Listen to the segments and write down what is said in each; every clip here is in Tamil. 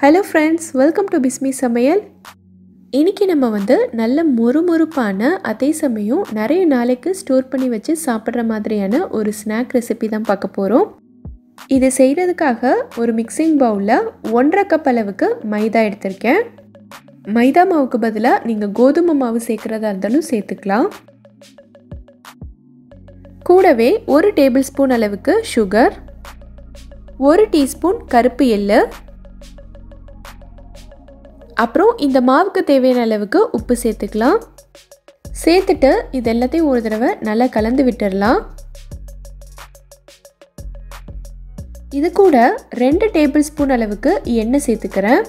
hello friends welcome to Bismi சமையல் இன்றைக்கி நம்ம வந்து நல்ல மொறுமொறுப்பான அதே சமயம் நிறைய நாளைக்கு ஸ்டோர் பண்ணி வச்சு சாப்பிட்ற மாதிரியான ஒரு ஸ்நாக் ரெசிபி தான் பார்க்க போகிறோம் இது செய்கிறதுக்காக ஒரு மிக்சிங் பவுலில் ஒன்றரை கப் அளவுக்கு மைதா எடுத்திருக்கேன் மைதா மாவுக்கு பதிலாக நீங்கள் கோதுமை மாவு சேர்க்குறதா இருந்தாலும் சேர்த்துக்கலாம் கூடவே ஒரு டேபிள் ஸ்பூன் அளவுக்கு சுகர் ஒரு டீஸ்பூன் கருப்பு எள்ளு அப்புறம் இந்த மாவுக்கு தேவையான அளவுக்கு உப்பு சேர்த்துக்கலாம் சேர்த்துட்டு இது எல்லாத்தையும் ஒரு தடவை நல்லா கலந்து விட்டுடலாம் இது கூட ரெண்டு டேபிள் ஸ்பூன் அளவுக்கு எண்ணெய் சேர்த்துக்கிறேன்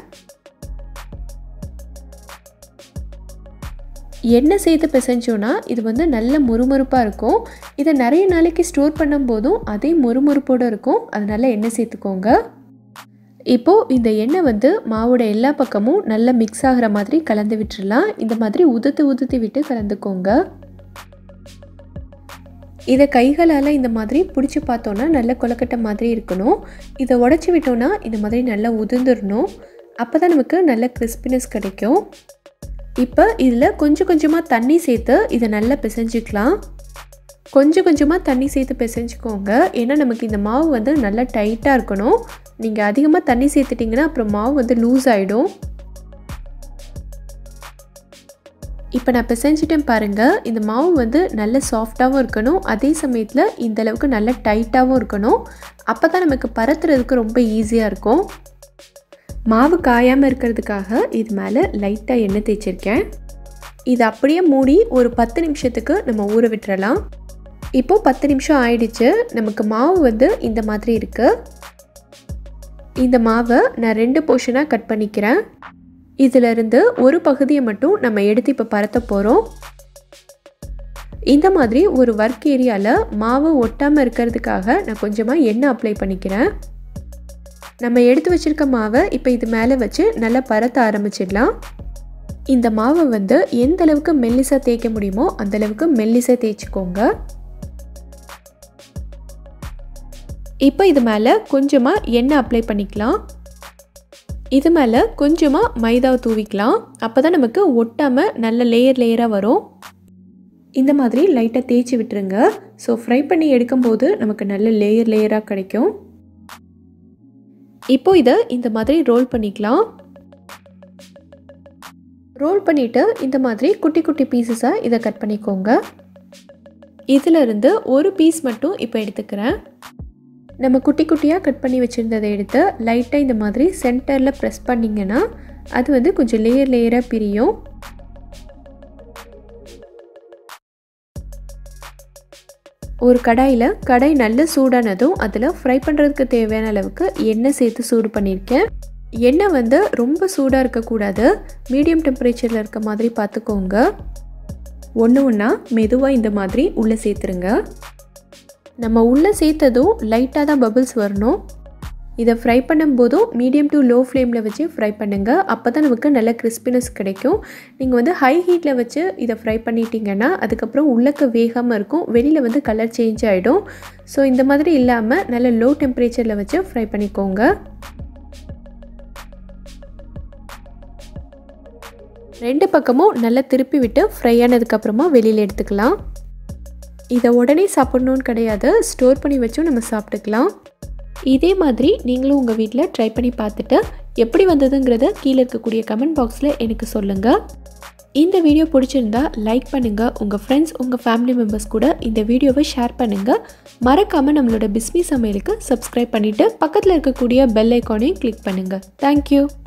எண்ணெய் சேர்த்து பிசைஞ்சோன்னா இது வந்து நல்ல முறுமுறுப்பாக இருக்கும் இதை நிறைய நாளைக்கு ஸ்டோர் பண்ணும் போதும் அதே முறுமுறுப்போடு இருக்கும் அதனால எண்ணெய் சேர்த்துக்கோங்க இப்போது இந்த எண்ணெய் வந்து மாவோட எல்லா பக்கமும் நல்லா மிக்ஸ் ஆகிற மாதிரி கலந்து விட்டுறலாம் இந்த மாதிரி உதுத்து உதுத்து விட்டு கலந்துக்கோங்க இதை கைகளால் இந்த மாதிரி பிடிச்சி பார்த்தோன்னா நல்ல கொலக்கட்டை மாதிரி இருக்கணும் இதை உடச்சி விட்டோன்னா இந்த மாதிரி நல்லா உதிர்ந்துடணும் அப்போ தான் நமக்கு நல்ல கிறிஸ்பினஸ் கிடைக்கும் இப்போ இதில் கொஞ்சம் கொஞ்சமாக தண்ணி சேர்த்து இதை நல்லா பிசைஞ்சிக்கலாம் கொஞ்சம் கொஞ்சமாக தண்ணி சேர்த்து பிசைஞ்சுக்கோங்க ஏன்னா நமக்கு இந்த மாவு வந்து நல்லா டைட்டாக இருக்கணும் நீங்கள் அதிகமாக தண்ணி சேர்த்துட்டிங்கன்னா அப்புறம் மாவு வந்து லூஸ் ஆகிடும் இப்போ நான் பிசைஞ்சிட்டேன் பாருங்கள் இந்த மாவு வந்து நல்ல சாஃப்டாகவும் இருக்கணும் அதே சமயத்தில் இந்த அளவுக்கு நல்ல டைட்டாகவும் இருக்கணும் அப்போ தான் நமக்கு பரத்துறதுக்கு ரொம்ப ஈஸியாக இருக்கும் மாவு காயாமல் இருக்கிறதுக்காக இது மேலே லைட்டாக எண்ணெய் தேய்ச்சிருக்கேன் இது அப்படியே மூடி ஒரு பத்து நிமிஷத்துக்கு நம்ம ஊற விட்டுறலாம் இப்போது பத்து நிமிஷம் ஆயிடுச்சு நமக்கு மாவு வந்து இந்த மாதிரி இருக்குது இந்த மாவை நான் ரெண்டு போர்ஷனாக கட் பண்ணிக்கிறேன் இதிலிருந்து ஒரு பகுதியை மட்டும் நம்ம எடுத்து இப்போ பரத்த போகிறோம் இந்த மாதிரி ஒரு ஒர்க் ஏரியாவில் மாவு ஒட்டாமல் இருக்கிறதுக்காக நான் கொஞ்சமாக எண்ணெய் அப்ளை பண்ணிக்கிறேன் நம்ம எடுத்து வச்சுருக்க மாவை இப்போ இது மேலே வச்சு நல்லா பரத்த ஆரம்பிச்சிடலாம் இந்த மாவை வந்து எந்த அளவுக்கு மெல்லிசாக தேய்க்க முடியுமோ அந்த அளவுக்கு மெல்லிசாக தேய்ச்சிக்கோங்க இப்போ இது மேலே கொஞ்சமாக எண்ணெய் அப்ளை பண்ணிக்கலாம் இது மேலே கொஞ்சமாக மைதாவை தூவிக்கலாம் அப்போ தான் நமக்கு ஒட்டாமல் நல்ல லேயர் லேயராக வரும் இந்த மாதிரி லைட்டாக தேய்ச்சி விட்டுருங்க ஸோ ஃப்ரை பண்ணி எடுக்கும்போது நமக்கு நல்ல லேயர் லேயராக கிடைக்கும் இப்போ இதை இந்த மாதிரி ரோல் பண்ணிக்கலாம் ரோல் பண்ணிவிட்டு இந்த மாதிரி குட்டி குட்டி பீசஸாக இதை கட் பண்ணிக்கோங்க இதிலிருந்து ஒரு பீஸ் மட்டும் இப்போ எடுத்துக்கிறேன் நம்ம குட்டி குட்டியாக கட் பண்ணி வச்சுருந்ததை எடுத்து லைட்டாக இந்த மாதிரி சென்டரில் ப்ரெஸ் பண்ணிங்கன்னா அது வந்து கொஞ்சம் லேயர் லேயராக பிரியும் ஒரு கடாயில் கடாய் நல்ல சூடானதும் அதில் ஃப்ரை பண்ணுறதுக்கு தேவையான அளவுக்கு எண்ணெய் சேர்த்து சூடு பண்ணியிருக்கேன் எண்ணெய் வந்து ரொம்ப சூடாக இருக்கக்கூடாது மீடியம் டெம்பரேச்சரில் இருக்க மாதிரி பார்த்துக்கோங்க ஒன்று ஒன்றா மெதுவாக இந்த மாதிரி உள்ளே சேர்த்துருங்க நம்ம உள்ளே சேர்த்ததும் லைட்டாக தான் பபிள்ஸ் வரணும் இதை ஃப்ரை பண்ணும்போதும் மீடியம் டு லோ ஃப்ளேமில் வச்சு ஃப்ரை பண்ணுங்கள் அப்போ தான் நமக்கு நல்ல கிறிஸ்பினஸ் கிடைக்கும் நீங்கள் வந்து ஹை ஹீட்டில் வச்சு இதை ஃப்ரை பண்ணிட்டீங்கன்னா அதுக்கப்புறம் உள்ளக்க வேகாமல் இருக்கும் வெளியில் வந்து கலர் சேஞ்ச் ஆகிடும் ஸோ இந்த மாதிரி இல்லாமல் நல்ல லோ டெம்பரேச்சரில் வச்சு ஃப்ரை பண்ணிக்கோங்க ரெண்டு பக்கமும் நல்லா திருப்பி விட்டு ஃப்ரை ஆனதுக்கப்புறமா வெளியில் எடுத்துக்கலாம் இதை உடனே சாப்பிட்ணுன்னு கிடையாது ஸ்டோர் பண்ணி வச்சும் நம்ம சாப்பிட்டுக்கலாம் இதே மாதிரி நீங்களும் உங்கள் வீட்டில் ட்ரை பண்ணி பார்த்துட்டு எப்படி வந்ததுங்கிறத கீழே இருக்கக்கூடிய கமெண்ட் பாக்ஸில் எனக்கு சொல்லுங்கள் இந்த வீடியோ பிடிச்சிருந்தா லைக் பண்ணுங்கள் உங்கள் ஃப்ரெண்ட்ஸ் உங்கள் ஃபேமிலி மெம்பர்ஸ் கூட இந்த வீடியோவை ஷேர் பண்ணுங்கள் மறக்காமல் நம்மளோட பிஸ்மி சமையலுக்கு சப்ஸ்கிரைப் பண்ணிவிட்டு பக்கத்தில் இருக்கக்கூடிய பெல் ஐக்கானையும் கிளிக் பண்ணுங்கள் தேங்க்யூ